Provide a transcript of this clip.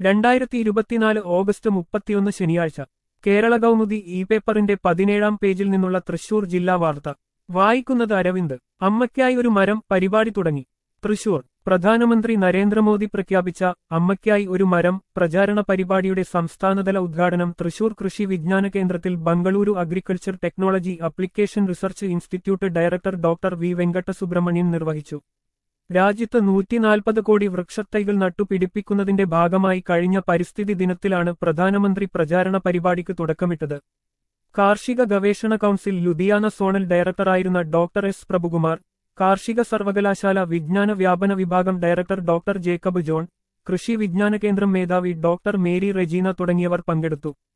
രണ്ടായിരത്തി ഇരുപത്തിനാല് ഓഗസ്റ്റ് മുപ്പത്തിയൊന്ന് ശനിയാഴ്ച കേരള കൗമുദി ഇ പേപ്പറിന്റെ പതിനേഴാം പേജിൽ നിന്നുള്ള തൃശൂർ ജില്ലാ വാർത്ത വായിക്കുന്നത് അരവിന്ദ് അമ്മയ്ക്കായി ഒരു മരം പരിപാടി തുടങ്ങി തൃശൂർ പ്രധാനമന്ത്രി നരേന്ദ്രമോദി പ്രഖ്യാപിച്ച അമ്മയ്ക്കായി ഒരു മരം പ്രചാരണ പരിപാടിയുടെ സംസ്ഥാനതല ഉദ്ഘാടനം തൃശൂർ കൃഷി വിജ്ഞാന കേന്ദ്രത്തിൽ Bengaluru agriculture technology application research institute director doctor V Venkatasubramanian നിർവഹിച്ചു രാജ്യത്ത് നൂറ്റിനാൽപ്പത് കോടി വൃക്ഷത്തൈകൾ നട്ടുപിടിപ്പിക്കുന്നതിന്റെ ഭാഗമായി കഴിഞ്ഞ പരിസ്ഥിതി ദിനത്തിലാണ് പ്രധാനമന്ത്രി പ്രചാരണ പരിപാടിക്ക് തുടക്കമിട്ടത് കാർഷിക ഗവേഷണ കൗൺസിൽ ലുധിയാന സോണൽ ഡയറക്ടറായിരുന്ന ഡോക്ടർ എസ് പ്രഭുകുമാർ കാർഷിക സർവകലാശാല വിജ്ഞാന വ്യാപന വിഭാഗം ഡയറക്ടർ ഡോക്ടർ ജേക്കബ് ജോൺ കൃഷി വിജ്ഞാന കേന്ദ്രം മേധാവി ഡോക്ടർ മേരി റെജീന തുടങ്ങിയവർ പങ്കെടുത്തു